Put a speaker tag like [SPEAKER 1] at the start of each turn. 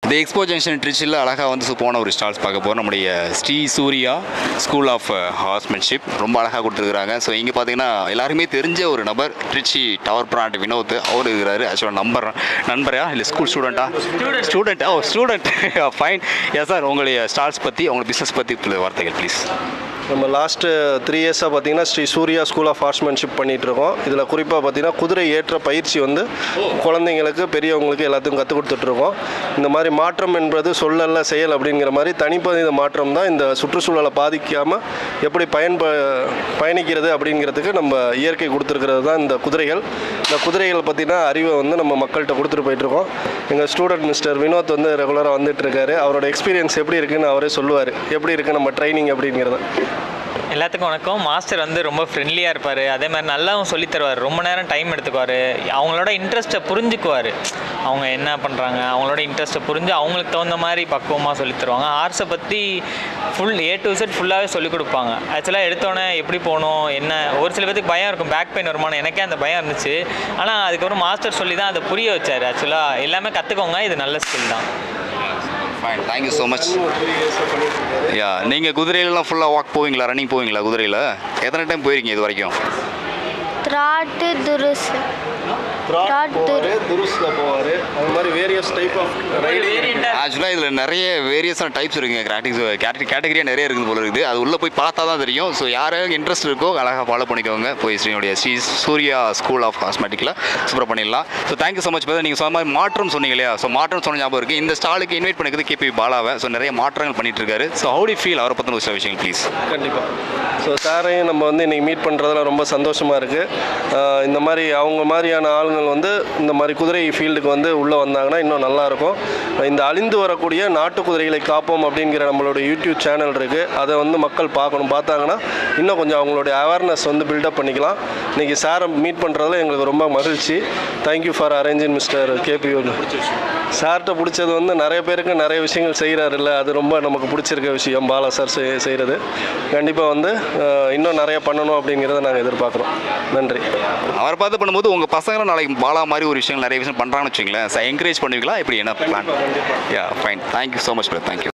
[SPEAKER 1] இந்த expo junction ட்ரிச்சில் அழகாக வந்து போன ஒரு ஸ்டால்ஸ் பார்க்க போகிறோம் நம்முடைய Shri Surya school of horsemanship ரொம்ப அழகாக கொடுத்துருக்குறாங்க ஸோ இங்கே பார்த்தீங்கன்னா எல்லாருமே தெரிஞ்ச ஒரு நபர் ட்ரிச்சி டவர் பிராண்ட் வினோத் அவர் இருக்கிறாரு ஆக்சுவலாக நம்பர் நண்பரா இல்லை ஸ்கூல் ஸ்டூடெண்ட்டா ஸ்டூடெண்ட்டா ஓ ஸ்டூடெண்ட் ஃபைன் எஸ் சார் உங்களுடைய ஸ்டால்ஸ் பற்றி உங்களுடைய பிஸ்னஸ் பற்றி சில வார்த்தைகள் ப்ளீஸ்
[SPEAKER 2] நம்ம லாஸ்ட்டு த்ரீ இயர்ஸாக பார்த்தீங்கன்னா Shri Surya school of horsemanship பண்ணிகிட்டு இருக்கோம் இதில் குறிப்பாக பார்த்தீங்கன்னா குதிரை ஏற்ற பயிற்சி வந்து குழந்தைங்களுக்கு பெரியவங்களுக்கு எல்லாத்துக்கும் கற்றுக் கொடுத்துட்ருக்கோம் இந்த மாதிரி மாற்றம் என்பது சொல்லல்ல செயல் அப்படிங்கிற மாதிரி தனிப்பதித மாற்றம் தான் இந்த சுற்றுச்சூழலை பாதிக்காமல் எப்படி பயன்ப பயணிக்கிறது அப்படிங்கிறதுக்கு நம்ம இயற்கை கொடுத்துருக்கிறது தான் இந்த குதிரைகள் இந்த குதிரைகள் பற்றின அறிவை வந்து நம்ம மக்கள்கிட்ட கொடுத்துட்டு போயிட்டுருக்கோம் எங்கள் ஸ்டூடெண்ட் மிஸ்டர் வினோத் வந்து ரெகுலராக வந்துட்டு இருக்காரு அவரோட எக்ஸ்பீரியன்ஸ் எப்படி இருக்குன்னு அவரே சொல்லுவார் எப்படி இருக்குது நம்ம ட்ரைனிங் அப்படிங்கிறத
[SPEAKER 3] எல்லாத்துக்கும் வணக்கம் மாஸ்டர் வந்து ரொம்ப ஃப்ரெண்ட்லியாக இருப்பார் அதே மாதிரி நல்லாவும் சொல்லித் தருவார் ரொம்ப நேரம் டைம் எடுத்துக்குவார் அவங்களோட இன்ட்ரெஸ்ட்டை புரிஞ்சுக்குவார் அவங்க என்ன பண்ணுறாங்க அவங்களோட இன்ட்ரெஸ்ட்டை புரிஞ்சு அவங்களுக்கு தகுந்த மாதிரி பக்குவமாக சொல்லித் தருவாங்க ஆர்ட்ஸை பற்றி ஃபுல் ஏ டு செட் ஃபுல்லாகவே சொல்லிக் கொடுப்பாங்க ஆக்சுவலாக எடுத்தோடனே எப்படி போகணும் என்ன ஒரு சில பேருக்கு பயம் இருக்கும் பேக் பெயின் வருமானம் எனக்கே அந்த பயம் இருந்துச்சு ஆனால் அதுக்கப்புறம் மாஸ்டர் சொல்லி தான் அதை புரிய வச்சார் ஆக்சுவலாக எல்லாமே கற்றுக்கோங்க இது நல்ல ஸ்கில் தான்
[SPEAKER 1] fine thank you so much yeah நீங்கள் குதிரையிலலாம் ஃபுல்லாக வாக் போவீங்களா ரன்னிங் போவீங்களா குதிரையில் எத்தனை டைம் போயிருக்கீங்க இது வரைக்கும்
[SPEAKER 4] த்ராட்டு துருசு
[SPEAKER 2] த்ராட் போவார் துருஸில் போவார் அது மாதிரி வேரியஸ் டைப் ஆஃப் ரைடிங்
[SPEAKER 1] ஆக்சுவலாக இதில் நிறைய வேரியஸான டைப்ஸ் இருக்குங்க கிராட்டிக்ஸ் கேட்டகரி கேட்டகரியாக நிறைய இருக்குது போல இருக்குது அது உள்ளே போய் பார்த்தா தான் தெரியும் ஸோ யாரும் இன்ட்ரெஸ்ட் இருக்கோ அழகாக ஃபாலோ பண்ணிக்கோங்க போய் ஸ்ரீனுடைய ஸ்ரீ சூர்யா ஸ்கூல் ஆஃப் காஸ்மெட்டிக்கில் சூப்பர் பண்ணிடலாம் so thank you so much brother நீங்கள் சொன்ன மாதிரி மாற்றம் சொன்னீங்க இல்லையா ஸோ மாற்றம் சொன்ன ஞாபகம் இருக்குது இந்த ஸ்டாலுக்கு இன்வைட் பண்ணிக்கிறது கேபி பாலாவை ஸோ நிறைய மாற்றங்கள் பண்ணிட்டு இருக்காரு ஸோ ஹவுடி ஃபீல் அவரை பற்றின ஒரு சில விஷயங்கள் ப்ளீஸ்
[SPEAKER 2] கண்டிப்பாக ஸோ சாரையும் நம்ம வந்து இன்றைக்கி மீட் பண்ணுறதுல ரொம்ப சந்தோஷமாக இருக்குது இந்த மாதிரி அவங்க மாதிரியான ஆளுங்கள் வந்து இந்த மாதிரி குதிரை ஃபீல்டுக்கு வந்து உள்ளே வந்தாங்கன்னா இன்னும் நல்லாயிருக்கும் இந்த அழிந்து வரக்கூடிய நாட்டு குதிரைகளை காப்போம் அப்படிங்கிற நம்மளோட யூடியூப் சேனல் இருக்குது அதை வந்து மக்கள் பார்க்கணும் பார்த்தாங்கன்னா இன்னும் கொஞ்சம் அவங்களுடைய அவேர்னஸ் வந்து பில்டப் பண்ணிக்கலாம் இன்றைக்கி சாரை மீட் பண்ணுறதுல எங்களுக்கு ரொம்ப மகிழ்ச்சி thank you for arranging mister KP சார்கிட்ட பிடிச்சது வந்து நிறைய பேருக்கு நிறைய விஷயங்கள் செய்கிறாருல்ல அது ரொம்ப நமக்கு பிடிச்சிருக்க விஷயம் பாலா சார் செய் செய்கிறது கண்டிப்பாக வந்து அஹ், இன்னும் நிறைய பண்ணணும் அப்படிங்கிறத நாங்கள் எதிர்பார்க்குறோம் நன்றி
[SPEAKER 1] அவரை பார்த்து பண்ணும்போது உங்கள் பசங்களும் நாளைக்கு பாலா மாதிரி ஒரு விஷயங்கள் நிறைய விஷயம் பண்ணுறாங்கன்னு வச்சுங்களேன் என்கரேஜ் பண்ணுவீங்களா இப்படி என்ன plan yeah fine thank you so much brother thank you